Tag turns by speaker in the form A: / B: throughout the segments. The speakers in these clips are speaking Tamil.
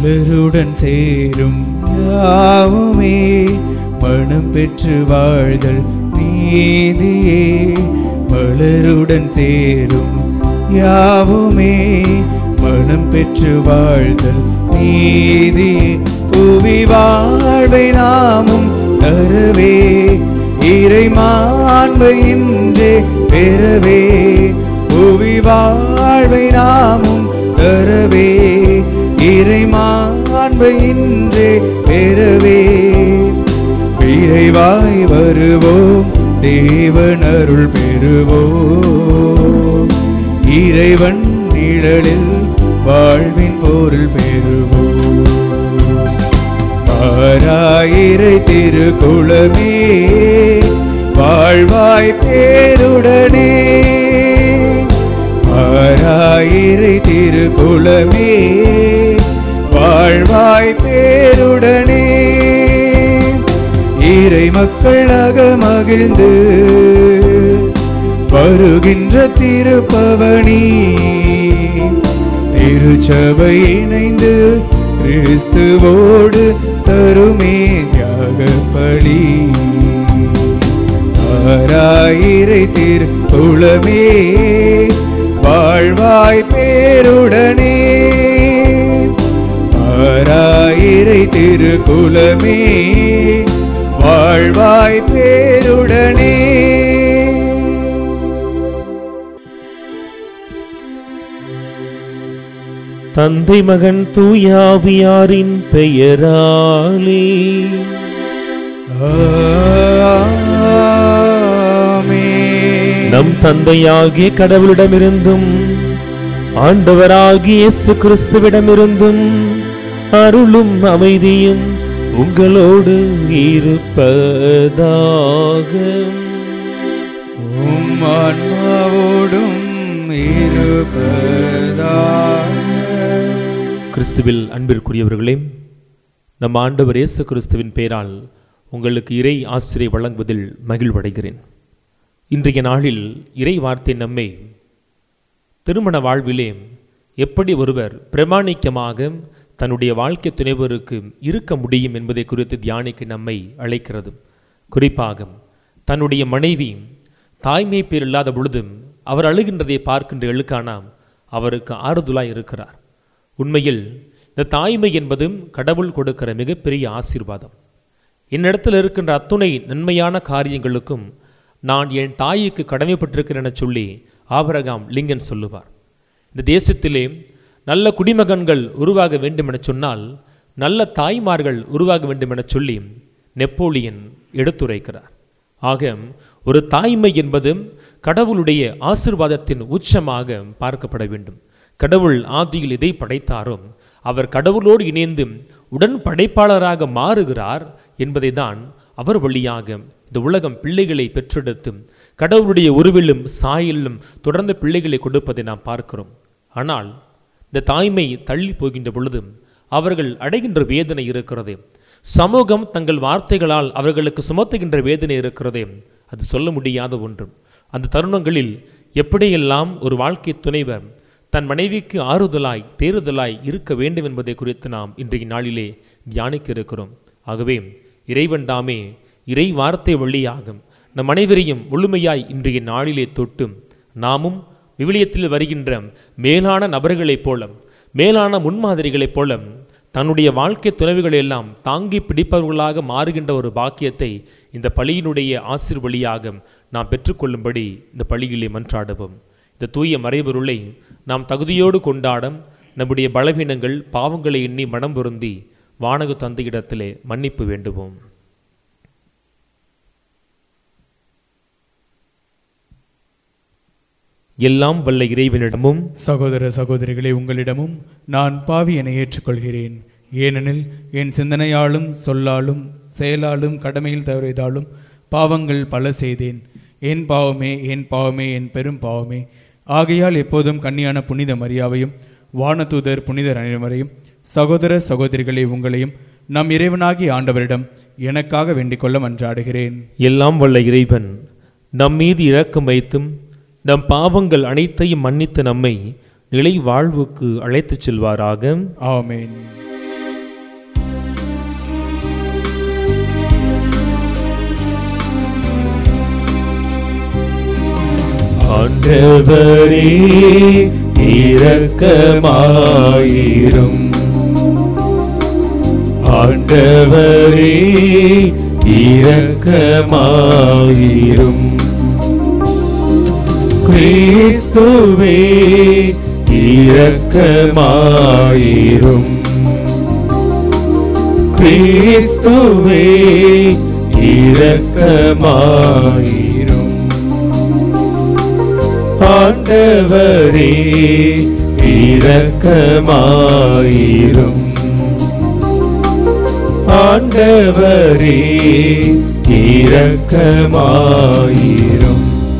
A: மலருடன் சேரும் யாவுமே மனம் பெற்று வாழ்தல் நீதியே மலருடன் சேரும் யாவுமே மனம் பெற்று வாழ்தல் நீதியே புவி வாழ்வை நாமும் தரவே இறை மாண்பை இன்றே பெறவே புவி வாழ்வை நாமும் தரவே இறை மாண்பை இன்றே பெறவே விரைவாய் வருவோம் தேவன் அருள் பெறுவோம் இறைவன் நிழலில் வாழ்வின் பொருள் பெறுவோம் ஆராயிரை திருக்குளமே வாழ்வாய் பேருடனே ஆராயிரை திருக்குளமே வாழ்வாய் பேருடனே இறை மக்களாக மகிழ்ந்து வருகின்ற திருப்பவனி திருச்சபை இணைந்து கிறிஸ்துவோடு தருமே தியாக பலி ஆராயிரை திருக்குளமே வாழ்வாய் பேருடனே ஆராயிரை திருக்குலமே வாழ்வாய் பேருடனே
B: தந்தை மகன் தூயாவியாரின் பெயராலே
A: ஆமென்.
B: நம் தந்தையாகிய கடவுளிடமிருந்தும் ஆண்டவராகிய இயேசு கிறிஸ்துவிடமிருந்தும் அருளும் அமைதியும் உங்களோடு இருப்பதாக
A: உம் ஆன்மாவோடும் இருப்பதாக
B: கிறிஸ்துவில் அன்பிற்குரியவர்களே நம் ஆண்டவர் இயேசு கிறிஸ்துவின் பெயரால் உங்களுக்கு இறை ஆசிரியை வழங்குவதில் மகிழ்வடைகிறேன் இன்றைய நாளில் இறை வார்த்தை நம்மை திருமண வாழ்விலே எப்படி ஒருவர் பிரமாணிக்கமாக தன்னுடைய வாழ்க்கை துணைவருக்கு இருக்க முடியும் என்பதை குறித்து தியானிக்க நம்மை அழைக்கிறது குறிப்பாக தன்னுடைய மனைவி தாய்மை பேர் இல்லாத பொழுதும் அவர் அழுகின்றதை பார்க்கின்ற எழுக்கானாம் அவருக்கு ஆறுதலாய் இருக்கிறார் உண்மையில் இந்த தாய்மை என்பதும் கடவுள் கொடுக்கிற மிகப்பெரிய ஆசீர்வாதம் என்னிடத்தில் இருக்கின்ற அத்துணை நன்மையான காரியங்களுக்கும் நான் என் தாய்க்கு கடமைப்பட்டிருக்கிறேன் என சொல்லி ஆபரகாம் லிங்கன் சொல்லுவார் இந்த தேசத்திலே நல்ல குடிமகன்கள் உருவாக வேண்டும் என சொன்னால் நல்ல தாய்மார்கள் உருவாக வேண்டும் என சொல்லி நெப்போலியன் எடுத்துரைக்கிறார் ஆக ஒரு தாய்மை என்பது கடவுளுடைய ஆசிர்வாதத்தின் உச்சமாக பார்க்கப்பட வேண்டும் கடவுள் ஆதியில் எதை படைத்தாரோ அவர் கடவுளோடு இணைந்து உடன் படைப்பாளராக மாறுகிறார் என்பதை தான் அவர் வழியாக இந்த உலகம் பிள்ளைகளை பெற்றெடுத்து கடவுளுடைய உருவிலும் சாயலிலும் தொடர்ந்து பிள்ளைகளை கொடுப்பதை நாம் பார்க்கிறோம் ஆனால் இந்த தாய்மை தள்ளி போகின்ற பொழுது அவர்கள் அடைகின்ற வேதனை இருக்கிறது சமூகம் தங்கள் வார்த்தைகளால் அவர்களுக்கு சுமத்துகின்ற வேதனை இருக்கிறதே அது சொல்ல முடியாத ஒன்று அந்த தருணங்களில் எப்படியெல்லாம் ஒரு வாழ்க்கை துணைவர் தன் மனைவிக்கு ஆறுதலாய் தேறுதலாய் இருக்க வேண்டும் என்பதை குறித்து நாம் இன்றைய நாளிலே தியானிக்க இருக்கிறோம் ஆகவே இறைவன் தாமே இறை வார்த்தை வழியாகும் நம் அனைவரையும் முழுமையாய் இன்றைய நாளிலே தொட்டு நாமும் விவிலியத்தில் வருகின்ற மேலான நபர்களைப் போல மேலான முன்மாதிரிகளைப் போல தன்னுடைய வாழ்க்கை துணைவுகளை எல்லாம் தாங்கி பிடிப்பவர்களாக மாறுகின்ற ஒரு பாக்கியத்தை இந்த பழியினுடைய ஆசிர் வழியாக நாம் பெற்றுக்கொள்ளும்படி இந்த பழியிலே மன்றாடுவோம் இந்த தூய மறைபொருளை நாம் தகுதியோடு கொண்டாட நம்முடைய பலவீனங்கள் பாவங்களை எண்ணி மனம் பொருந்தி வானகு தந்தையிடத்திலே மன்னிப்பு வேண்டுவோம் எல்லாம் வல்ல இறைவனிடமும்
A: சகோதர சகோதரிகளே உங்களிடமும் நான் பாவி என ஏற்றுக்கொள்கிறேன் ஏனெனில் என் சிந்தனையாலும் சொல்லாலும் செயலாலும் கடமையில் தவறியதாலும் பாவங்கள் பல செய்தேன் என் பாவமே என் பாவமே என் பெரும் பாவமே ஆகையால் எப்போதும் கன்னியான புனித மரியாவையும் வானதூதர் புனிதர் அனைவரையும் சகோதர சகோதரிகளே உங்களையும் நம் இறைவனாகி ஆண்டவரிடம் எனக்காக வேண்டிக்கொள்ள மன்றாடுகிறேன்
B: எல்லாம் வல்ல இறைவன் நம் மீது இரக்கம் வைத்தும் நம் பாவங்கள் அனைத்தையும் மன்னித்து நம்மை நிலை வாழ்வுக்கு அழைத்துச் செல்வாராக
A: ஆமென்
B: ஆண்டவரே இரக்கமாயிரும் ஆண்டவரே இரக்கமாயிரும் கிறிஸ்துவே இரக்கமாயிரும் கிறிஸ்துவே இரக்கமாயிரும் ஆண்டவரே இரக்கமாயிரும் ஆண்டவரே இரக்கமாயிரும்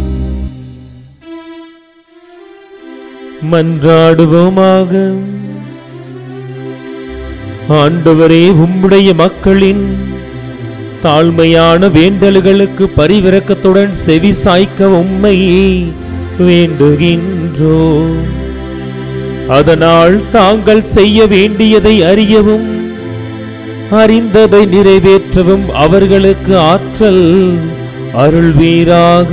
B: மன்றாடுவோமாக ஆண்டவரே உம்முடைய மக்களின் தாழ்மையான வேண்டல்களுக்கு பரிவிரக்கத்துடன் செவி சாய்க்க உம்மை வேண்டுகின்றோ அதனால் தாங்கள் செய்ய வேண்டியதை அறியவும் அறிந்ததை நிறைவேற்றவும் அவர்களுக்கு ஆற்றல் அருள்வீராக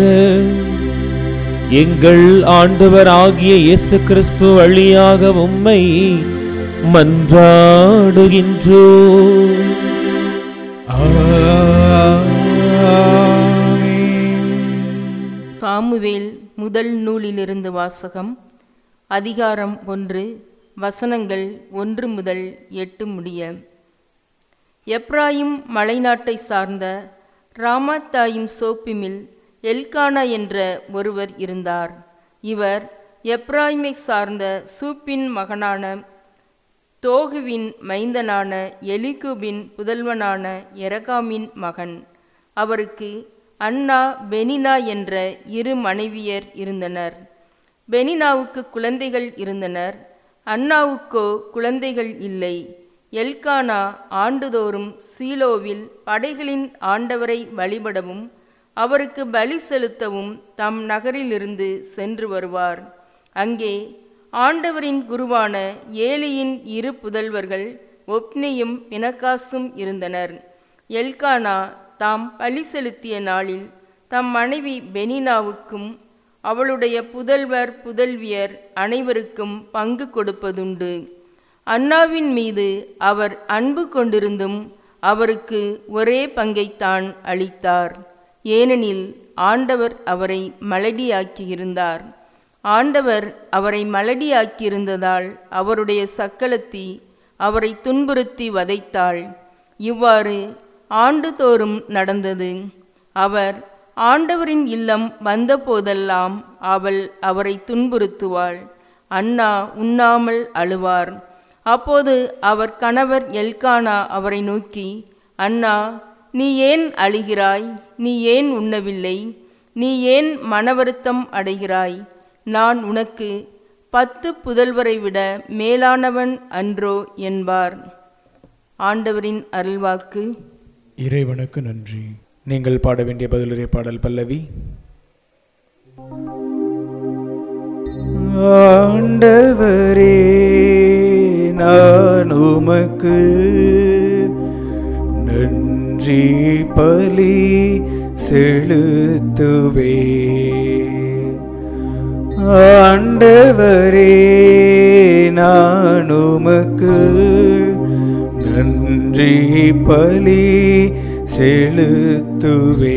B: எங்கள் ஆண்டவர் ஆகிய இயேசு கிறிஸ்து வழியாக உம்மை மன்றாடுகின்றோ
C: சாமுவேல் முதல் நூலிலிருந்து வாசகம் அதிகாரம் ஒன்று வசனங்கள் ஒன்று முதல் எட்டு முடிய எப்ராயிம் மலைநாட்டை சார்ந்த ராமாத்தாயும் சோப்பிமில் எல்கானா என்ற ஒருவர் இருந்தார் இவர் எப்ராயிமை சார்ந்த சூப்பின் மகனான தோகுவின் மைந்தனான எலிகுபின் புதல்வனான எரகாமின் மகன் அவருக்கு அன்னா பெனினா என்ற இரு மனைவியர் இருந்தனர் பெனினாவுக்கு குழந்தைகள் இருந்தனர் அன்னாவுக்கோ குழந்தைகள் இல்லை எல்கானா ஆண்டுதோறும் சீலோவில் படைகளின் ஆண்டவரை வழிபடவும் அவருக்கு பலி செலுத்தவும் தம் நகரிலிருந்து சென்று வருவார் அங்கே ஆண்டவரின் குருவான ஏலியின் இரு புதல்வர்கள் ஒப்னியும் பினகாசும் இருந்தனர் எல்கானா தாம் பலி செலுத்திய நாளில் தம் மனைவி பெனினாவுக்கும் அவளுடைய புதல்வர் புதல்வியர் அனைவருக்கும் பங்கு கொடுப்பதுண்டு அன்னாவின் மீது அவர் அன்பு கொண்டிருந்தும் அவருக்கு ஒரே பங்கைத்தான் அளித்தார் ஏனெனில் ஆண்டவர் அவரை மலடியாக்கியிருந்தார் ஆண்டவர் அவரை மலடியாக்கியிருந்ததால் அவருடைய சக்களத்தி அவரை துன்புறுத்தி வதைத்தாள் இவ்வாறு ஆண்டுதோறும் நடந்தது அவர் ஆண்டவரின் இல்லம் வந்தபோதெல்லாம் அவள் அவரை துன்புறுத்துவாள் அண்ணா உண்ணாமல் அழுவார் அப்போது அவர் கணவர் எல்கானா அவரை நோக்கி அண்ணா நீ ஏன் அழுகிறாய் நீ ஏன் உண்ணவில்லை நீ ஏன் மனவருத்தம் அடைகிறாய் நான் உனக்கு பத்து புதல்வரை விட மேலானவன் அன்றோ என்பார் ஆண்டவரின் அருள்வாக்கு
A: இறைவனுக்கு நன்றி நீங்கள் பாட வேண்டிய பதிலுரை பாடல் பல்லவி ஆண்டவரே நான் உமக்கு நன்றி பலி செலுத்துவே ஆண்டவரே நான் உமக்கு நன்றி பலி செலுத்துவே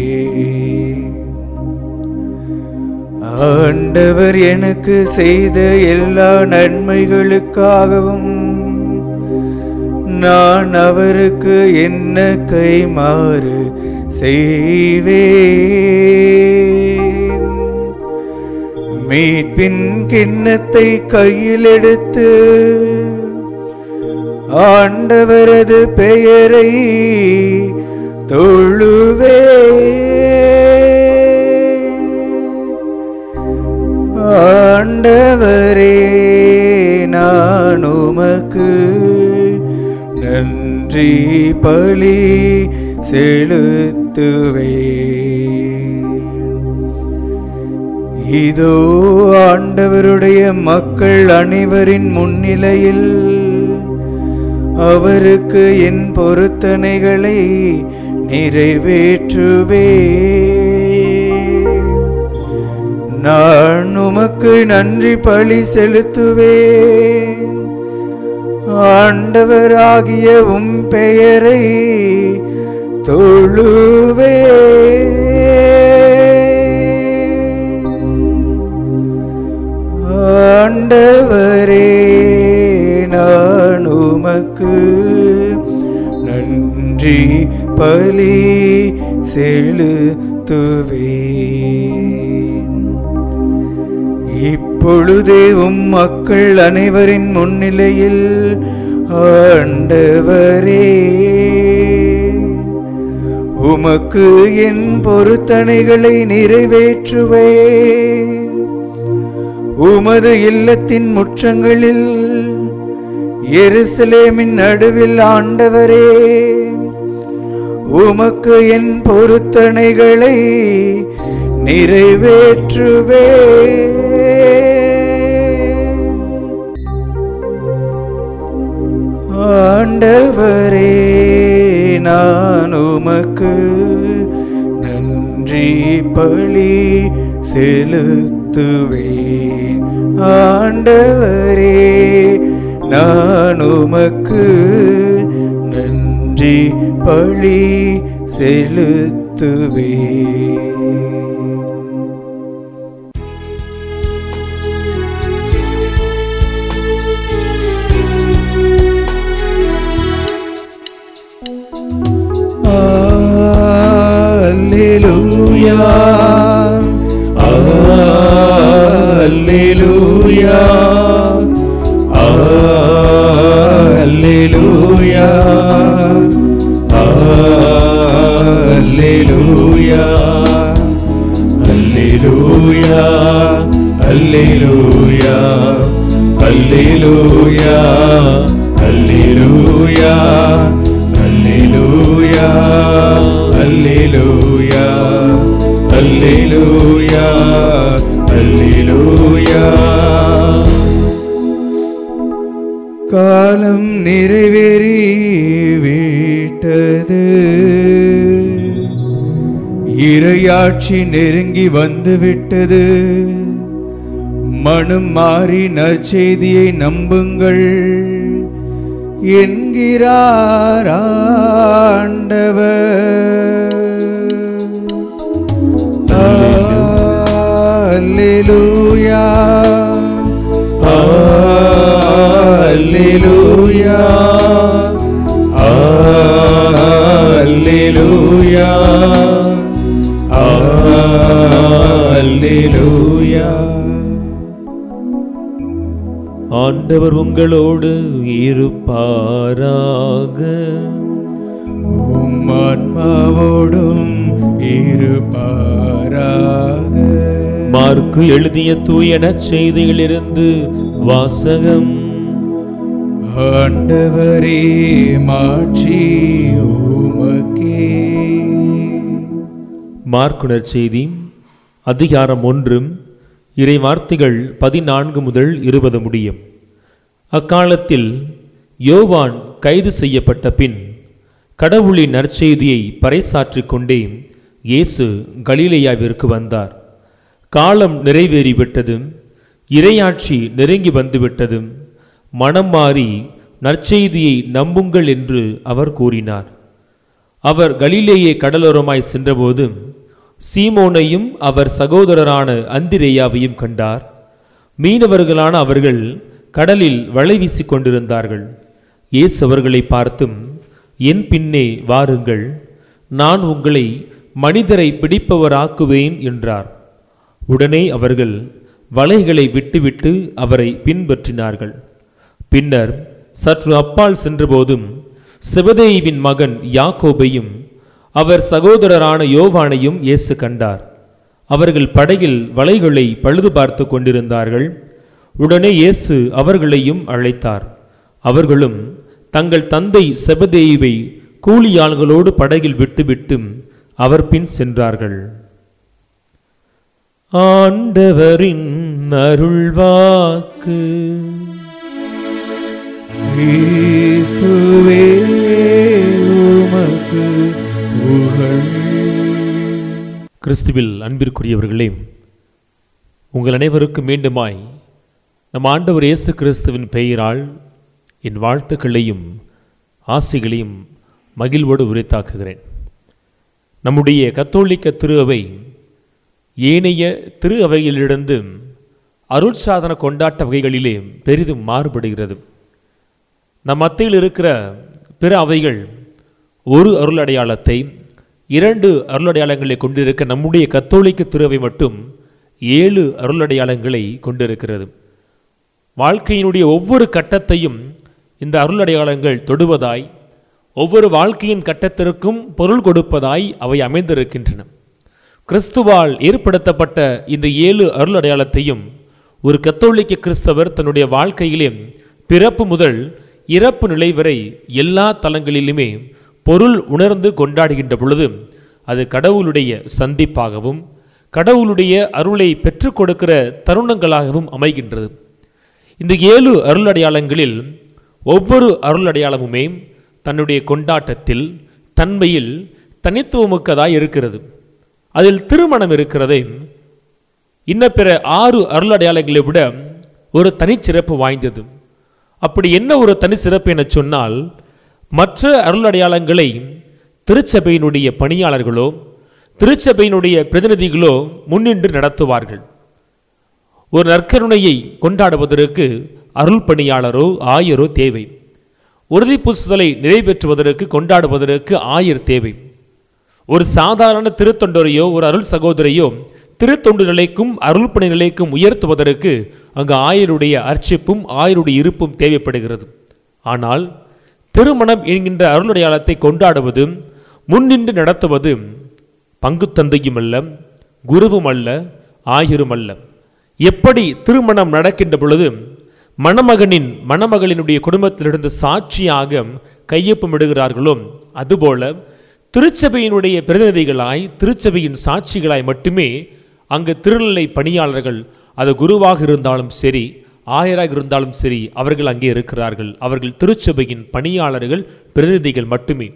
A: ஆண்டவர் எனக்கு செய்த எல்லா நன்மைகளுக்காகவும் நான் அவருக்கு என்ன கைமாறு செய்வேன் மீட்பின் கிண்ணத்தை கையில் எடுத்து ஆண்டவரது பெயரை தொழுவே ஆண்டவரே நான் உமக்கு நன்றி பலி செலுத்துவே இதோ ஆண்டவருடைய மக்கள் அனைவரின் முன்னிலையில் அவருக்கு என் பொருத்தனைகளை நிறைவேற்றுவே
D: நான் உமக்கு நன்றி பழி செலுத்துவேன் ஆண்டவராகிய உம் பெயரை தொழுவே ஆண்டவரே நான் உமக்கு நன்றி பலி செலுத்துவேன் இப்பொழுதே உம் மக்கள் அனைவரின் முன்னிலையில் ஆண்டவரே உமக்கு என் பொருத்தனைகளை நிறைவேற்றுவேன் உமது இல்லத்தின் முற்றங்களில் எருசலேமின் நடுவில் ஆண்டவரே உமக்கு என் பொருத்தனைகளை நிறைவேற்றுவே ஆண்டவரே நான் உமக்கு நன்றி பழி செலுத்துவேன் ஆண்டவரே நான் உமக்கு நன்றி பழி செலுத்துவேன் Alleluia. Alleluia. Alleluia. Alleluia. Alleluia. Alleluia. Alleluia. Alleluia. Alleluia. Alleluia. Alleluia. Alleluia. காலம் நிறைவேறி விட்டது இரையாட்சி நெருங்கி வந்து விட்டது மனம் மாறி நற்செய்தியை நம்புங்கள் என்கிறார் ஆண்டவர் அல்லேலூயா அல்லேலூயா அல்லேலூயா அல்லேலூயா
B: ஆண்டவர் உங்களோடு இருப்பாராக
D: உம் ஆன்மாவோடும் இருப்பாராக
B: மார்க்கு எழுதிய தூய நற்செய்தியிலிருந்து வாசகம்
D: ஆண்டவரே மாட்சி உமக்கே
B: மார்க்கு நற்செய்தி அதிகாரம் ஒன்று இறை வார்த்தைகள் பதினான்கு முதல் இருபது முடியும் அக்காலத்தில் யோவான் கைது செய்யப்பட்ட பின் கடவுளின் நற்செய்தியை பறைசாற்றிக் கொண்டே இயேசு கலிலேயாவிற்கு வந்தார் காலம் நிறைவேறிவிட்டது இறையாட்சி நெருங்கி வந்துவிட்டது மனம் மாறி நற்செய்தியை நம்புங்கள் என்று அவர் கூறினார் அவர் கலிலேயே கடலோரமாய் சென்றபோது சீமோனையும் அவர் சகோதரரான அந்திரேயாவையும் கண்டார் மீனவர்களான அவர்கள் கடலில் வலை வீசிக் கொண்டிருந்தார்கள் இயேசு அவர்களை பார்த்தும் என் பின்னே வாருங்கள் நான் உங்களை மனிதரை பிடிப்பவராக்குவேன் என்றார் உடனே அவர்கள் வலைகளை விட்டுவிட்டு அவரை பின்பற்றினார்கள் பின்னர் சற்று அப்பால் சென்றபோதும் செபதேயுவின் மகன் யாக்கோபையும் அவர் சகோதரரான யோவானையும் இயேசு கண்டார் அவர்கள் படகில் வலைகளை பழுது பார்த்து கொண்டிருந்தார்கள் உடனே இயேசு அவர்களையும் அழைத்தார் அவர்களும் தங்கள் தந்தை செபதேயுவை கூலியாள்களோடு படகில் விட்டுவிட்டு அவர் பின் சென்றார்கள் ஆண்டவரின் அருள்வாக்கு
D: கிறிஸ்துவே உமக்கு புகழ்
B: கிறிஸ்துவில் அன்பிற்குரியவர்களே உங்கள் அனைவருக்கும் மீண்டுமாய் நம் ஆண்டவர் இயேசு கிறிஸ்துவின் பெயரால் என் வாழ்த்துக்களையும் ஆசைகளையும் மகிழ்வோடு உரித்தாக்குகிறேன் நம்முடைய கத்தோலிக்க திரு அவை ஏனைய திரு அவையிலிருந்து அருட்சாதன கொண்டாட்ட வகைகளிலே பெரிதும் மாறுபடுகிறது நம் மத்தியில் இருக்கிற பிற அவைகள் ஒரு அருள் அடையாளத்தை இரண்டு அருள் அடையாளங்களை கொண்டிருக்க நம்முடைய கத்தோலிக்க திருவை மட்டும் ஏழு அருள் அடையாளங்களை கொண்டிருக்கிறது வாழ்க்கையினுடைய ஒவ்வொரு கட்டத்தையும் இந்த அருள் அடையாளங்கள் தொடுவதாய் ஒவ்வொரு வாழ்க்கையின் கட்டத்திற்கும் பொருள் கொடுப்பதாய் அவை அமைந்திருக்கின்றன கிறிஸ்துவால் ஏற்படுத்தப்பட்ட இந்த ஏழு அருள் அடையாளத்தையும் ஒரு கத்தோலிக்க கிறிஸ்தவர் தன்னுடைய வாழ்க்கையிலே பிறப்பு முதல் இறப்பு நிலை வரை எல்லா தலங்களிலுமே பொருள் உணர்ந்து கொண்டாடுகின்ற பொழுது அது கடவுளுடைய சந்திப்பாகவும் கடவுளுடைய அருளை பெற்றுக் கொடுக்கிற தருணங்களாகவும் அமைகின்றது இந்த ஏழு அருள் அடையாளங்களில் ஒவ்வொரு அருள் அடையாளமுமே தன்னுடைய கொண்டாட்டத்தில் தன்மையில் தனித்துவமிக்கதாய் இருக்கிறது அதில் திருமணம் இருக்கிறதே இன்ன பிற ஆறு அருள் அடையாளங்களை விட ஒரு தனிச்சிறப்பு வாய்ந்தது அப்படி என்ன ஒரு தனி சிறப்பு என சொன்னால் மற்ற அருள் அடையாளங்களை திருச்சபையினுடைய பணியாளர்களோ திருச்சபையினுடைய பிரதிநிதிகளோ முன்னின்று நடத்துவார்கள் ஒரு நற்கருணையை கொண்டாடுவதற்கு அருள் பணியாளரோ ஆயரோ தேவை உறுதி பூசுதலை நிறைவேற்றுவதற்கு கொண்டாடுவதற்கு ஆயர் தேவை ஒரு சாதாரண திருத்தொண்டரையோ ஒரு அருள் சகோதரையோ திருத்தொண்டு நிலைக்கும் அருள் பணி நிலைக்கும் உயர்த்துவதற்கு அங்கு ஆயருடைய அர்ச்சிப்பும் ஆயருடைய இருப்பும் தேவைப்படுகிறது ஆனால் திருமணம் என்கின்ற அருளடையாளத்தை கொண்டாடுவது முன்னின்று நடத்துவது பங்கு தந்தையும் அல்ல குருவும் அல்ல ஆயரும் அல்ல எப்படி திருமணம் நடக்கின்ற பொழுது மணமகனின் மணமகளினுடைய குடும்பத்திலிருந்து சாட்சியாக கையொப்பமிடுகிறார்களோ அதுபோல திருச்சபையினுடைய பிரதிநிதிகளாய் திருச்சபையின் சாட்சிகளாய் மட்டுமே அங்கு திருநிலை பணியாளர்கள் அது குருவாக இருந்தாலும் சரி ஆயராக இருந்தாலும் சரி அவர்கள் அங்கே இருக்கிறார்கள் அவர்கள் திருச்சபையின் பணியாளர்கள் பிரதிநிதிகள் மட்டுமே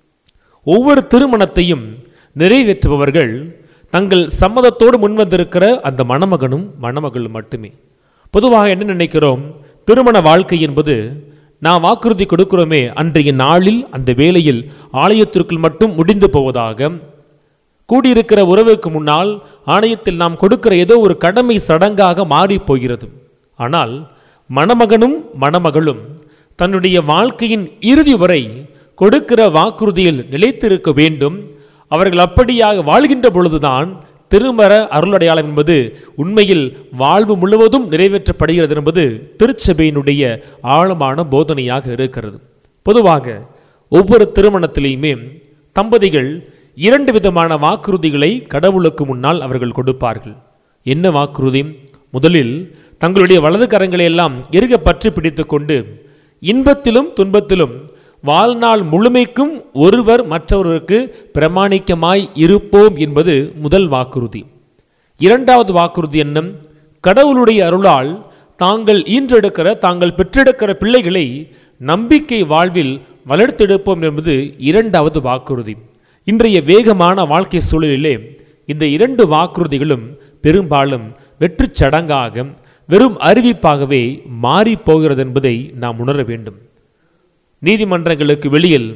B: ஒவ்வொரு திருமணத்தையும் நிறைவேற்றுபவர்கள் தங்கள் சம்மதத்தோடு முன்வந்திருக்கிற அந்த மணமகனும் மணமகளும் மட்டுமே பொதுவாக என்ன நினைக்கிறோம் திருமண வாழ்க்கை என்பது நாம் வாக்குறுதி கொடுக்கிறோமே அன்றைய நாளில் அந்த வேளையில் ஆலயத்திற்குள் மட்டும் முடிந்து போவதாக கூடியிருக்கிற உறவுக்கு முன்னால் ஆணையத்தில் நாம் கொடுக்கிற ஏதோ ஒரு கடமை சடங்காக மாறி போகிறது ஆனால் மணமகனும் மணமகளும் தன்னுடைய வாழ்க்கையின் இறுதி வரை கொடுக்கிற வாக்குறுதியில் நிலைத்திருக்க வேண்டும் அவர்கள் அப்படியாக வாழ்கின்ற பொழுதுதான் திருமர அருளடையாளம் என்பது உண்மையில் வாழ்வு முழுவதும் நிறைவேற்றப்படுகிறது என்பது திருச்சபையினுடைய ஆழமான போதனையாக இருக்கிறது பொதுவாக ஒவ்வொரு திருமணத்திலையுமே தம்பதிகள் இரண்டு விதமான வாக்குறுதிகளை கடவுளுக்கு முன்னால் அவர்கள் கொடுப்பார்கள் என்ன வாக்குறுதி முதலில் தங்களுடைய வலது கரங்களை எல்லாம் இறுக பற்றி பிடித்துக் கொண்டு இன்பத்திலும் துன்பத்திலும் வாழ்நாள் முழுமைக்கும் ஒருவர் மற்றவருக்கு பிரமாணிக்கமாய் இருப்போம் என்பது முதல் வாக்குறுதி இரண்டாவது வாக்குறுதி என்ன கடவுளுடைய அருளால் தாங்கள் ஈன்றெடுக்கிற தாங்கள் பெற்றெடுக்கிற பிள்ளைகளை நம்பிக்கை வாழ்வில் வளர்த்தெடுப்போம் என்பது இரண்டாவது வாக்குறுதி இன்றைய வேகமான வாழ்க்கை சூழலிலே இந்த இரண்டு வாக்குறுதிகளும் பெரும்பாலும் வெற்றுச் சடங்காக வெறும் அறிவிப்பாகவே மாறிப் போகிறது என்பதை நாம் உணர வேண்டும் நீதிமன்றங்களுக்கு வெளியில்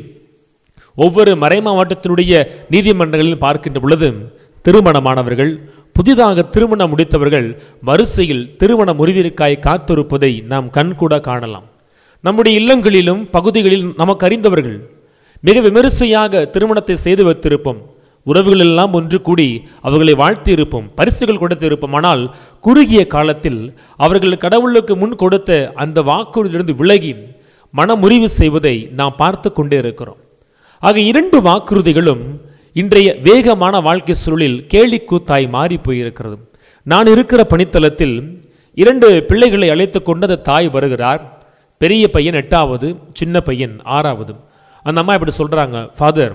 B: ஒவ்வொரு மறைமாவட்டத்தினுடைய நீதிமன்றங்களில் பார்க்கின்ற பொழுது திருமணமானவர்கள் புதிதாக திருமணம் முடித்தவர்கள் வரிசையில் திருமண முறிவிற்காய் காத்திருப்பதை நாம் கண்கூட காணலாம் நம்முடைய இல்லங்களிலும் பகுதிகளில் நமக்கு அறிந்தவர்கள் மிக விமரிசையாக திருமணத்தை செய்து வைத்திருப்போம் உறவுகள் எல்லாம் ஒன்று கூடி அவர்களை வாழ்த்தி இருப்போம் பரிசுகள் கொடுத்து இருப்போம் ஆனால் குறுகிய காலத்தில் அவர்கள் கடவுளுக்கு முன் கொடுத்த அந்த வாக்குறுதியிலிருந்து விலகி மனமுறிவு செய்வதை நாம் பார்த்து கொண்டே இருக்கிறோம் ஆக இரண்டு வாக்குறுதிகளும் இன்றைய வேகமான வாழ்க்கை சூழலில் கேலிக்கூத்தாய் மாறி போயிருக்கிறது நான் இருக்கிற பணித்தளத்தில் இரண்டு பிள்ளைகளை அழைத்து கொண்டு அந்த தாய் வருகிறார் பெரிய பையன் எட்டாவது சின்ன பையன் ஆறாவது அந்த அம்மா இப்படி சொல்கிறாங்க ஃபாதர்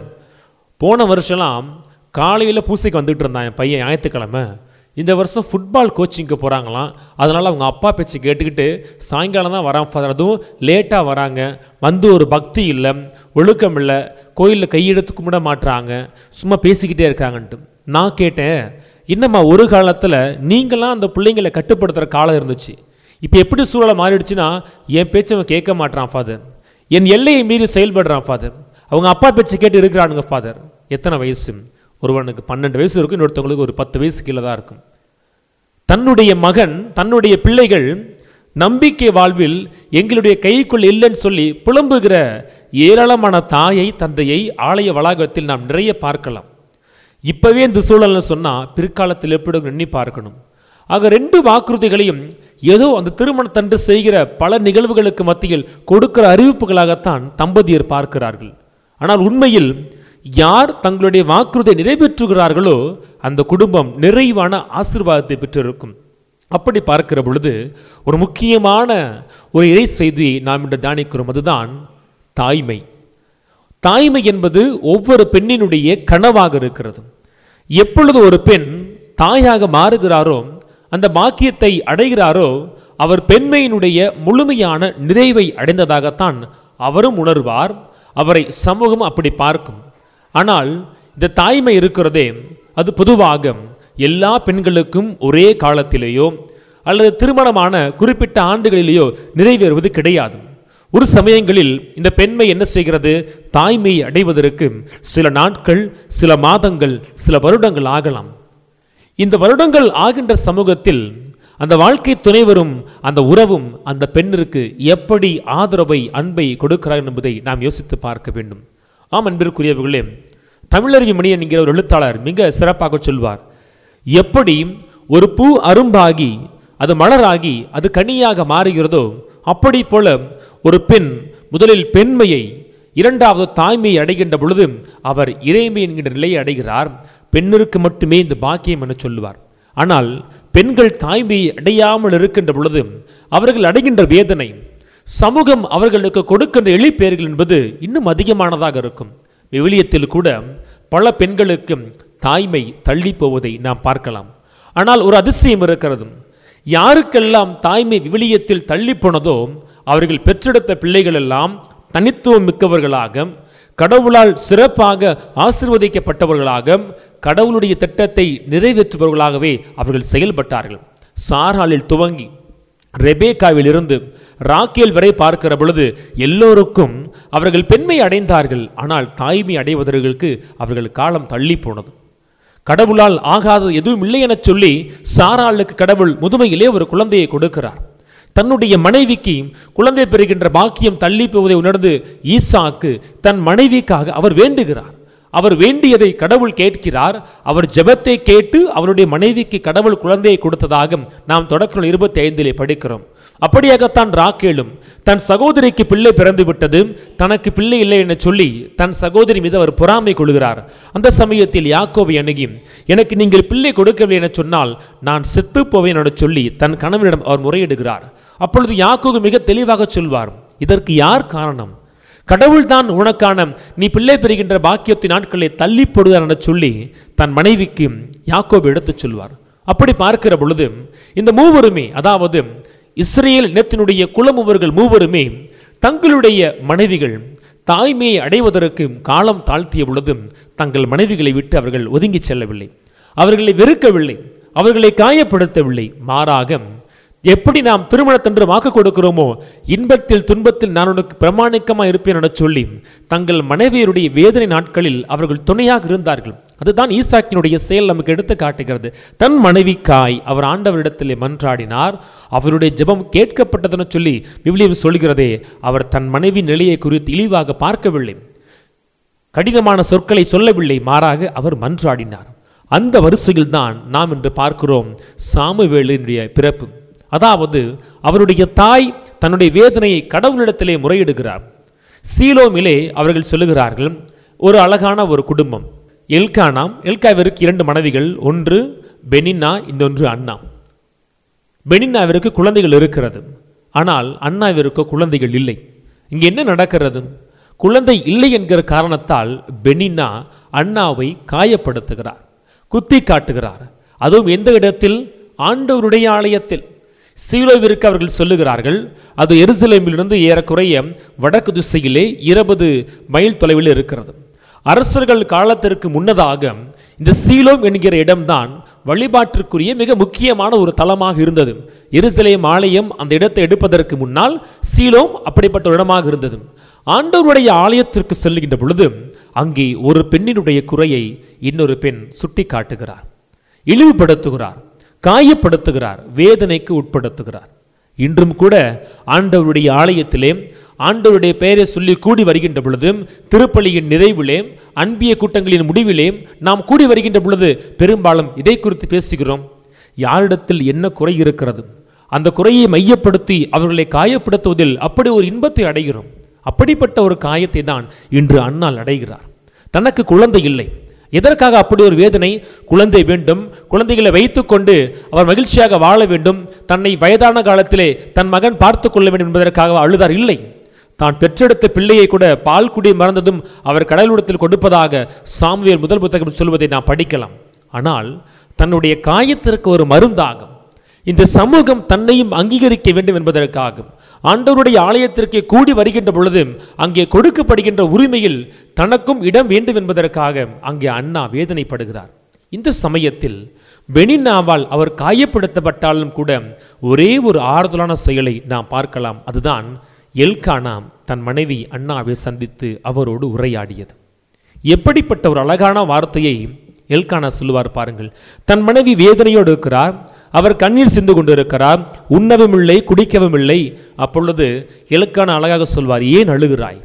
B: போன வருஷம்லாம் காலையில் பூசைக்கு வந்துட்டு இருந்தான் என் பையன் ஞாயிற்றுக்கிழமை இந்த வருஷம் ஃபுட்பால் கோச்சிங்க்கு போகிறாங்களாம் அதனால் அவங்க அப்பா பேச்சு கேட்டுக்கிட்டு சாயங்காலம் தான் வரான் ஃபாதர் அதுவும் லேட்டாக வராங்க வந்து ஒரு பக்தி இல்லை ஒழுக்கம் இல்லை கோயிலில் கையெடுத்து கும்பிட மாட்டுறாங்க சும்மா பேசிக்கிட்டே இருக்காங்கன்ட்டு நான் கேட்டேன் இன்னமா ஒரு காலத்தில் நீங்களாம் அந்த பிள்ளைங்களை கட்டுப்படுத்துகிற காலம் இருந்துச்சு இப்போ எப்படி சூழலை மாறிடுச்சுன்னா என் பேச்சை அவன் கேட்க மாட்டான் ஃபாதர் என் எல்லையை மீறி செயல்படுறான் ஃபாதர் அவங்க அப்பா பேச்சு கேட்டு இருக்கிறானுங்க ஃபாதர் எத்தனை வயசு ஒருவனுக்கு பன்னெண்டு வயசு இருக்கும் இன்னொருத்தவங்களுக்கு ஒரு பத்து வயசு கீழே தான் இருக்கும் தன்னுடைய மகன் தன்னுடைய பிள்ளைகள் நம்பிக்கை வாழ்வில் எங்களுடைய கைக்குள் இல்லைன்னு சொல்லி புலம்புகிற ஏராளமான தாயை தந்தையை ஆலய வளாகத்தில் நாம் நிறைய பார்க்கலாம் இப்பவே இந்த சூழல்னு சொன்னா பிற்காலத்தில் எப்படி எண்ணி பார்க்கணும் ஆக ரெண்டு வாக்குறுதிகளையும் ஏதோ அந்த திருமணத்தன்று செய்கிற பல நிகழ்வுகளுக்கு மத்தியில் கொடுக்கிற அறிவிப்புகளாகத்தான் தம்பதியர் பார்க்கிறார்கள் ஆனால் உண்மையில் யார் தங்களுடைய வாக்குறுதியை நிறைவேற்றுகிறார்களோ அந்த குடும்பம் நிறைவான ஆசீர்வாதத்தை பெற்றிருக்கும் அப்படி பார்க்கிற பொழுது ஒரு முக்கியமான ஒரு இறை செய்தியை நாம் இன்று தியானிக்கிறோம் அதுதான் தாய்மை தாய்மை என்பது ஒவ்வொரு பெண்ணினுடைய கனவாக இருக்கிறது எப்பொழுது ஒரு பெண் தாயாக மாறுகிறாரோ அந்த பாக்கியத்தை அடைகிறாரோ அவர் பெண்மையினுடைய முழுமையான நிறைவை அடைந்ததாகத்தான் அவரும் உணர்வார் அவரை சமூகம் அப்படி பார்க்கும் ஆனால் இந்த தாய்மை இருக்கிறதே அது பொதுவாக எல்லா பெண்களுக்கும் ஒரே காலத்திலேயோ அல்லது திருமணமான குறிப்பிட்ட ஆண்டுகளிலேயோ நிறைவேறுவது கிடையாது ஒரு சமயங்களில் இந்த பெண்மை என்ன செய்கிறது தாய்மையை அடைவதற்கு சில நாட்கள் சில மாதங்கள் சில வருடங்கள் ஆகலாம் இந்த வருடங்கள் ஆகின்ற சமூகத்தில் அந்த வாழ்க்கை துணைவரும் அந்த உறவும் அந்த பெண்ணிற்கு எப்படி ஆதரவை அன்பை கொடுக்கிறார் என்பதை நாம் யோசித்து பார்க்க வேண்டும் ஆம் அன்பிற்குரியவர்களே தமிழறிவி மணியன் என்கிற ஒரு எழுத்தாளர் மிக சிறப்பாக சொல்வார் எப்படி ஒரு பூ அரும்பாகி அது மலராகி அது கனியாக மாறுகிறதோ அப்படி போல ஒரு பெண் முதலில் பெண்மையை இரண்டாவது தாய்மையை அடைகின்ற பொழுது அவர் இறைமை என்கின்ற நிலையை அடைகிறார் பெண்ணிற்கு மட்டுமே இந்த பாக்கியம் என சொல்லுவார் ஆனால் பெண்கள் தாய்மையை அடையாமல் இருக்கின்ற பொழுது அவர்கள் அடைகின்ற வேதனை சமூகம் அவர்களுக்கு கொடுக்கின்ற எளிப்பெயர்கள் என்பது இன்னும் அதிகமானதாக இருக்கும் விவிலியத்தில் கூட பல பெண்களுக்கு தாய்மை தள்ளி போவதை நாம் பார்க்கலாம் ஆனால் ஒரு அதிசயம் இருக்கிறது யாருக்கெல்லாம் தாய்மை விவிலியத்தில் தள்ளி போனதோ அவர்கள் பெற்றெடுத்த பிள்ளைகள் எல்லாம் தனித்துவம் மிக்கவர்களாக கடவுளால் சிறப்பாக ஆசிர்வதிக்கப்பட்டவர்களாக கடவுளுடைய திட்டத்தை நிறைவேற்றுபவர்களாகவே அவர்கள் செயல்பட்டார்கள் சாராளில் துவங்கி ரெபேக்காவில் இருந்து ராக்கேல் வரை பார்க்கிற பொழுது எல்லோருக்கும் அவர்கள் பெண்மை அடைந்தார்கள் ஆனால் தாய்மை அடைவதற்கு அவர்கள் காலம் தள்ளி போனது கடவுளால் ஆகாதது எதுவும் இல்லை எனச் சொல்லி சாராளுக்கு கடவுள் முதுமையிலே ஒரு குழந்தையை கொடுக்கிறார் தன்னுடைய மனைவிக்கு குழந்தை பெறுகின்ற பாக்கியம் தள்ளி போவதை உணர்ந்து ஈசாக்கு தன் மனைவிக்காக அவர் வேண்டுகிறார் அவர் வேண்டியதை கடவுள் கேட்கிறார் அவர் ஜெபத்தை கேட்டு அவருடைய மனைவிக்கு கடவுள் குழந்தையை கொடுத்ததாக நாம் தொடக்க நூல் இருபத்தி ஐந்திலே படிக்கிறோம் அப்படியாகத்தான் ராக்கேலும் தன் சகோதரிக்கு பிள்ளை பிறந்து விட்டது தனக்கு பிள்ளை இல்லை என சொல்லி தன் சகோதரி மீது அவர் பொறாமை கொள்கிறார் அந்த சமயத்தில் யாக்கோவை அணுகி எனக்கு நீங்கள் பிள்ளை கொடுக்கவில்லை என சொன்னால் நான் செத்து போவேன் என சொல்லி தன் கணவனிடம் அவர் முறையிடுகிறார் அப்பொழுது யாக்கோவு மிக தெளிவாக சொல்வார் இதற்கு யார் காரணம் கடவுள்தான் உனக்கான நீ பிள்ளை பெறுகின்ற பாக்கியத்தின் நாட்களை தள்ளி போடுகிறார் என சொல்லி தன் மனைவிக்கு யாக்கோபு எடுத்துச் சொல்வார் அப்படி பார்க்கிற பொழுது இந்த மூவருமே அதாவது இஸ்ரேல் இனத்தினுடைய குலமுவர்கள் மூவருமே தங்களுடைய மனைவிகள் தாய்மையை அடைவதற்கு காலம் தாழ்த்திய பொழுது தங்கள் மனைவிகளை விட்டு அவர்கள் ஒதுங்கி செல்லவில்லை அவர்களை வெறுக்கவில்லை அவர்களை காயப்படுத்தவில்லை மாறாக எப்படி நாம் திருமணத்தன்று வாக்கு கொடுக்கிறோமோ இன்பத்தில் துன்பத்தில் நான் உனக்கு பிரமாணிக்கமாக இருப்பேன் என சொல்லி தங்கள் மனைவியருடைய வேதனை நாட்களில் அவர்கள் துணையாக இருந்தார்கள் அதுதான் ஈசாக்கினுடைய செயல் நமக்கு எடுத்து காட்டுகிறது தன் மனைவிக்காய் அவர் ஆண்டவரிடத்திலே மன்றாடினார் அவருடைய ஜெபம் கேட்கப்பட்டதென சொல்லி விவிலியம் சொல்கிறதே அவர் தன் மனைவி நிலையை குறித்து இழிவாக பார்க்கவில்லை கடினமான சொற்களை சொல்லவில்லை மாறாக அவர் மன்றாடினார் அந்த வரிசையில் தான் நாம் இன்று பார்க்கிறோம் சாமுவேலினுடைய பிறப்பு அதாவது அவருடைய தாய் தன்னுடைய வேதனையை கடவுளிடத்திலே முறையிடுகிறார் சீலோமிலே அவர்கள் சொல்லுகிறார்கள் ஒரு அழகான ஒரு குடும்பம் எல்கானாம் எல்காவிற்கு இரண்டு மனைவிகள் ஒன்று பெனின்னா இன்னொன்று அண்ணா பெனின்னாவிற்கு குழந்தைகள் இருக்கிறது ஆனால் அண்ணாவிற்கு குழந்தைகள் இல்லை இங்கே என்ன நடக்கிறது குழந்தை இல்லை என்கிற காரணத்தால் பெனின்னா அண்ணாவை காயப்படுத்துகிறார் குத்தி காட்டுகிறார் அதுவும் எந்த இடத்தில் ஆண்டவருடைய ஆலயத்தில் சீலோவிற்கு அவர்கள் சொல்லுகிறார்கள் அது எருசலேமிலிருந்து ஏறக்குறைய வடக்கு திசையிலே இருபது மைல் தொலைவில் இருக்கிறது அரசர்கள் காலத்திற்கு முன்னதாக இந்த சீலோம் என்கிற இடம்தான் வழிபாட்டிற்குரிய மிக முக்கியமான ஒரு தலமாக இருந்தது எருசலேம் ஆலயம் அந்த இடத்தை எடுப்பதற்கு முன்னால் சீலோம் அப்படிப்பட்ட ஒரு இடமாக இருந்தது ஆண்டவருடைய ஆலயத்திற்கு செல்லுகின்ற பொழுது அங்கே ஒரு பெண்ணினுடைய குறையை இன்னொரு பெண் சுட்டி காட்டுகிறார் இழிவுபடுத்துகிறார் காயப்படுத்துகிறார் வேதனைக்கு உட்படுத்துகிறார் இன்றும் கூட ஆண்டவருடைய ஆலயத்திலே ஆண்டவருடைய பெயரை சொல்லி கூடி வருகின்ற பொழுது திருப்பலியின் நிறைவிலே அன்பிய கூட்டங்களின் முடிவிலே நாம் கூடி வருகின்ற பொழுது பெரும்பாலும் இதை குறித்து பேசுகிறோம் யாரிடத்தில் என்ன குறை இருக்கிறது அந்த குறையை மையப்படுத்தி அவர்களை காயப்படுத்துவதில் அப்படி ஒரு இன்பத்தை அடைகிறோம் அப்படிப்பட்ட ஒரு காயத்தை தான் இன்று அண்ணால் அடைகிறார் தனக்கு குழந்தை இல்லை எதற்காக அப்படி ஒரு வேதனை குழந்தை வேண்டும் குழந்தைகளை வைத்துக்கொண்டு அவர் மகிழ்ச்சியாக வாழ வேண்டும் தன்னை வயதான காலத்திலே தன் மகன் பார்த்து கொள்ள வேண்டும் என்பதற்காக அழுதார் இல்லை தான் பெற்றெடுத்த பிள்ளையை கூட பால் குடி மறந்ததும் அவர் கடலுடத்தில் கொடுப்பதாக சாமுவேல் முதல் புத்தகம் சொல்வதை நாம் படிக்கலாம் ஆனால் தன்னுடைய காயத்திற்கு ஒரு மருந்தாகும் இந்த சமூகம் தன்னையும் அங்கீகரிக்க வேண்டும் என்பதற்காக ஆண்டவருடைய ஆலயத்திற்கு கூடி வருகின்ற பொழுது அங்கே கொடுக்கப்படுகின்ற உரிமையில் தனக்கும் இடம் வேண்டும் என்பதற்காக அங்கே அண்ணா வேதனைப்படுகிறார் இந்த சமயத்தில் பெனின்னாவால் அவர் காயப்படுத்தப்பட்டாலும் கூட ஒரே ஒரு ஆறுதலான செயலை நாம் பார்க்கலாம் அதுதான் எல்கானா தன் மனைவி அண்ணாவை சந்தித்து அவரோடு உரையாடியது எப்படிப்பட்ட ஒரு அழகான வார்த்தையை எல்கானா சொல்லுவார் பாருங்கள் தன் மனைவி வேதனையோடு இருக்கிறார் அவர் கண்ணீர் சிந்து கொண்டு இருக்கிறார் உண்ணவும் இல்லை குடிக்கவும் இல்லை அப்பொழுது எல்கானா அழகாக சொல்வார் ஏன் அழுகிறாய்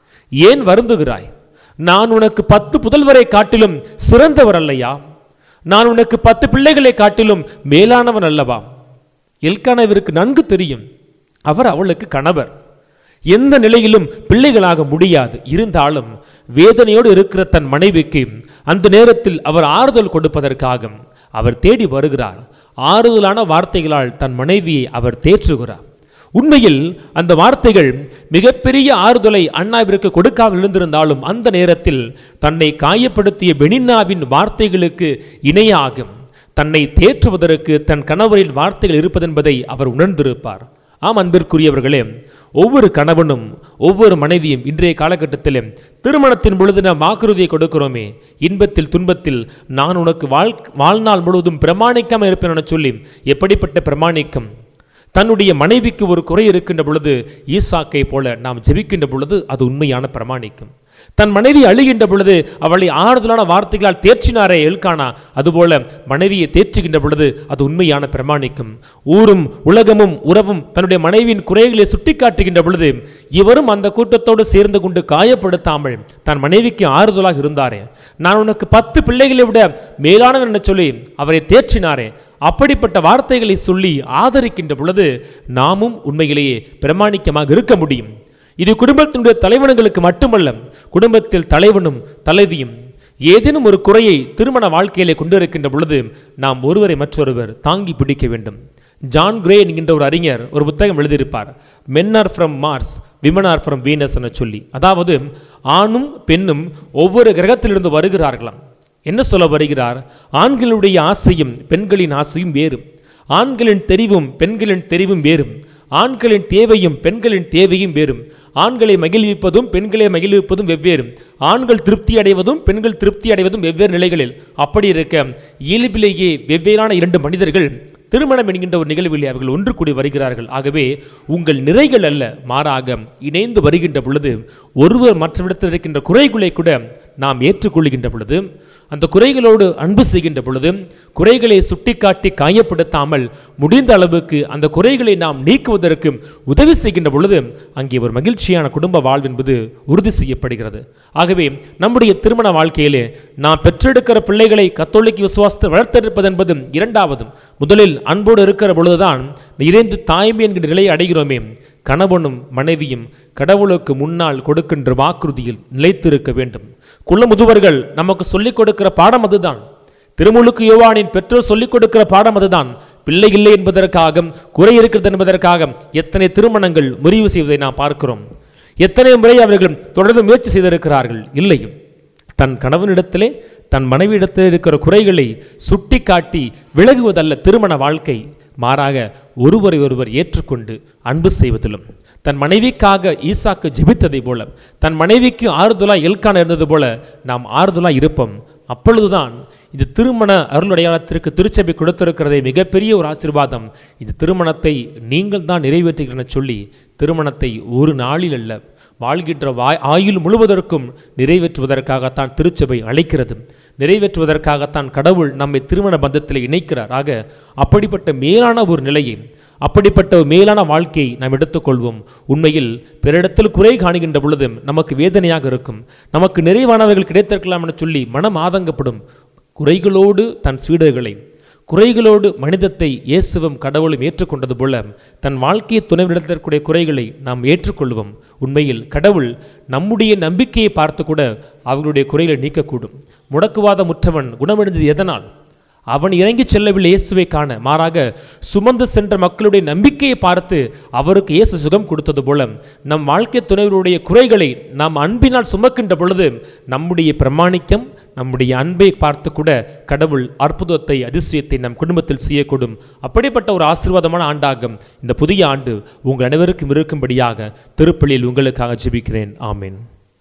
B: ஏன் வருந்துகிறாய் நான் உனக்கு பத்து புதல்வரை காட்டிலும் சிறந்தவர் அல்லையா நான் உனக்கு பத்து பிள்ளைகளை காட்டிலும் மேலானவன் அல்லவா எல்கானாவிற்கு நன்கு தெரியும் அவர் அவளுக்கு கணவர் எந்த நிலையிலும் பிள்ளைகளாக முடியாது இருந்தாலும் வேதனையோடு இருக்கிற தன் மனைவிக்கு அந்த நேரத்தில் அவர் ஆறுதல் கொடுப்பதற்காக அவர் தேடி வருகிறார் ஆறுதலான வார்த்தைகளால் தன் மனைவியை அவர் தேற்றுகிறார் உண்மையில் அந்த வார்த்தைகள் மிகப்பெரிய ஆறுதலை அண்ணாவிற்கு கொடுக்காமல் இருந்திருந்தாலும் அந்த நேரத்தில் தன்னை காயப்படுத்திய பெனின்னாவின் வார்த்தைகளுக்கு இணையாகும் தன்னை தேற்றுவதற்கு தன் கணவரின் வார்த்தைகள் இருப்பதென்பதை அவர் உணர்ந்திருப்பார் ஆம் அன்பிற்குரியவர்களே ஒவ்வொரு கணவனும் ஒவ்வொரு மனைவியும் இன்றைய காலகட்டத்தில் திருமணத்தின் பொழுது நாம் வாக்குறுதியை கொடுக்கிறோமே இன்பத்தில் துன்பத்தில் நான் உனக்கு வாழ் வாழ்நாள் முழுவதும் பிரமாணிக்காமல் இருப்பேன் என சொல்லி எப்படிப்பட்ட பிரமாணிக்கம் தன்னுடைய மனைவிக்கு ஒரு குறை இருக்கின்ற பொழுது ஈசாக்கை போல நாம் ஜெபிக்கின்ற பொழுது அது உண்மையான பிரமாணிக்கும் தன் மனைவி அழுகின்ற பொழுது அவளை ஆறுதலான வார்த்தைகளால் தேற்றினாரே எல்கானா அதுபோல மனைவியை தேற்றுகின்ற பொழுது அது உண்மையான பிரமாணிக்கும் ஊரும் உலகமும் உறவும் தன்னுடைய மனைவியின் குறைகளை சுட்டிக்காட்டுகின்ற பொழுது இவரும் அந்த கூட்டத்தோடு சேர்ந்து கொண்டு காயப்படுத்தாமல் தன் மனைவிக்கு ஆறுதலாக இருந்தாரே நான் உனக்கு பத்து பிள்ளைகளை விட மேலானவன் என சொல்லி அவரை தேற்றினாரே அப்படிப்பட்ட வார்த்தைகளை சொல்லி ஆதரிக்கின்ற பொழுது நாமும் உண்மையிலேயே பிரமாணிக்கமாக இருக்க முடியும் இது குடும்பத்தினுடைய தலைவனுங்களுக்கு மட்டுமல்ல குடும்பத்தில் தலைவனும் தலைவியும் ஏதேனும் ஒரு குறையை திருமண வாழ்க்கையிலே கொண்டிருக்கின்ற பொழுது நாம் ஒருவரை மற்றொருவர் தாங்கி பிடிக்க வேண்டும் ஜான் கிரே என்கின்ற ஒரு அறிஞர் ஒரு புத்தகம் எழுதியிருப்பார் men are from Mars women are from Venus என சொல்லி அதாவது ஆணும் பெண்ணும் ஒவ்வொரு கிரகத்திலிருந்து வருகிறார்களாம் என்ன சொல்ல வருகிறார் ஆண்களுடைய ஆசையும் பெண்களின் ஆசையும் வேறு ஆண்களின் தெரிவும் பெண்களின் தெரிவும் வேறும் ஆண்களின் தேவையும் பெண்களின் தேவையும் வேறும் ஆண்களை மகிழ்விப்பதும் பெண்களை மகிழ்விப்பதும் வெவ்வேறு ஆண்கள் திருப்தி அடைவதும் பெண்கள் திருப்தி அடைவதும் வெவ்வேறு நிலைகளில் அப்படி இருக்க இயல்பிலேயே வெவ்வேறான இரண்டு மனிதர்கள் திருமணம் என்கின்ற ஒரு நிகழ்வில் அவர்கள் ஒன்று கூடி வருகிறார்கள் ஆகவே உங்கள் நிறைகள் அல்ல மாறாக இணைந்து வருகின்ற பொழுது ஒருவர் மற்றவிடத்தில் இருக்கின்ற குறைகளை கூட நாம் ஏற்றுக்கொள்கின்ற பொழுது அந்த குறைகளோடு அன்பு செய்கின்ற பொழுது குறைகளை சுட்டிக்காட்டி காயப்படுத்தாமல் முடிந்த அளவுக்கு அந்த குறைகளை நாம் நீக்குவதற்கு உதவி செய்கின்ற பொழுது அங்கே ஒரு மகிழ்ச்சியான குடும்ப வாழ்வு என்பது உறுதி செய்யப்படுகிறது ஆகவே நம்முடைய திருமண வாழ்க்கையிலே நாம் பெற்றெடுக்கிற பிள்ளைகளை கத்தோலிக்க விசுவாசத்தை வளர்த்தெடுப்பது என்பது இரண்டாவதும் முதலில் அன்போடு இருக்கிற பொழுதுதான் இறைந்து தாய்மை என்கிற நிலையை அடைகிறோமே கணவனும் மனைவியும் கடவுளுக்கு முன்னால் கொடுக்கின்ற வாக்குறுதியில் நிலைத்திருக்க வேண்டும் குல முதுவர்கள் நமக்கு சொல்லிக் கொடுக்கிற பாடம் அதுதான் திருமுழுக்கு யோவானின் பெற்றோர் சொல்லிக் கொடுக்கிற பாடம் அதுதான் பிள்ளை இல்லை என்பதற்காக குறை இருக்கிறது என்பதற்காக எத்தனை திருமணங்கள் முறிவு செய்வதை நாம் பார்க்கிறோம் எத்தனை முறை அவர்கள் தொடர்ந்து முயற்சி செய்திருக்கிறார்கள் இல்லையும் தன் கணவனிடத்திலே தன் மனைவியிடத்தில் இருக்கிற குறைகளை சுட்டிக்காட்டி விலகுவதல்ல திருமண வாழ்க்கை மாறாக ஒருவரை ஒருவர் ஏற்றுக்கொண்டு அன்பு செய்வதிலும் தன் மனைவிக்காக ஈசாக்கு ஜெபித்ததை போல தன் மனைவிக்கு ஆறுதலாய் எல்கான இருந்தது போல நாம் ஆறுதலாய் இருப்போம் அப்பொழுதுதான் இந்த திருமண அருளுடையாளத்திற்கு திருச்சபை கொடுத்திருக்கிறதே மிகப்பெரிய ஒரு ஆசீர்வாதம் இந்த திருமணத்தை நீங்கள் தான் நிறைவேற்றுகிறேன்னு சொல்லி திருமணத்தை ஒரு நாளில் அல்ல வாழ்கின்ற வாய் ஆயுள் முழுவதற்கும் நிறைவேற்றுவதற்காகத்தான் திருச்சபை அழைக்கிறது நிறைவேற்றுவதற்காகத்தான் கடவுள் நம்மை திருமண பந்தத்தில் இணைக்கிறார் ஆக அப்படிப்பட்ட மேலான ஒரு நிலையை அப்படிப்பட்ட ஒரு மேலான வாழ்க்கையை நாம் எடுத்துக்கொள்வோம் உண்மையில் பிறரிடத்தில் குறை காணுகின்ற பொழுது நமக்கு வேதனையாக இருக்கும் நமக்கு நிறைவானவர்கள் கிடைத்திருக்கலாம் என சொல்லி மனம் ஆதங்கப்படும் குறைகளோடு தன் சீடர்களை குறைகளோடு மனிதத்தை இயேசுவும் கடவுளும் ஏற்றுக்கொண்டது போல தன் வாழ்க்கையை துணைவிடத்திற்குரிய குறைகளை நாம் ஏற்றுக்கொள்வோம் உண்மையில் கடவுள் நம்முடைய நம்பிக்கையை பார்த்து கூட அவர்களுடைய குறைகளை நீக்கக்கூடும் முடக்குவாதமுற்றவன் குணமடைந்தது எதனால் அவன் இறங்கி செல்லவில்லை இயேசுவை காண மாறாக சுமந்து சென்ற மக்களுடைய நம்பிக்கையை பார்த்து அவருக்கு இயேசு சுகம் கொடுத்தது போல நம் வாழ்க்கை துணைவருடைய குறைகளை நாம் அன்பினால் சுமக்கின்ற பொழுது நம்முடைய பிரமாணிக்கம் நம்முடைய அன்பை பார்த்து கூட கடவுள் அற்புதத்தை அதிசயத்தை நம் குடும்பத்தில் செய்யக்கூடும் அப்படிப்பட்ட ஒரு ஆசீர்வாதமான ஆண்டாகும் இந்த புதிய ஆண்டு உங்கள் அனைவருக்கும் இருக்கும்படியாக திருப்பலியில் உங்களுக்காக ஜெபிக்கிறேன் ஆமென்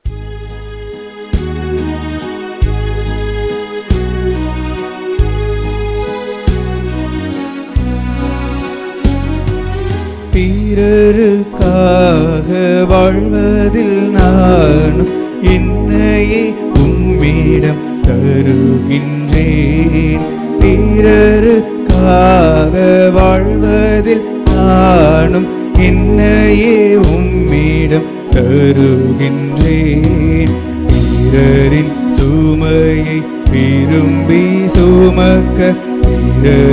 D: பிறருக்காக வாழ்வதில் நானும் என்னையே உம்மிடம் தருகின்றேன் பிறருக்காக வாழ்வதில் நானும் என்னையே உம்மிடம் தருகின்றேன் பிறரின் சுமையை விரும்பி சுமக்க பிற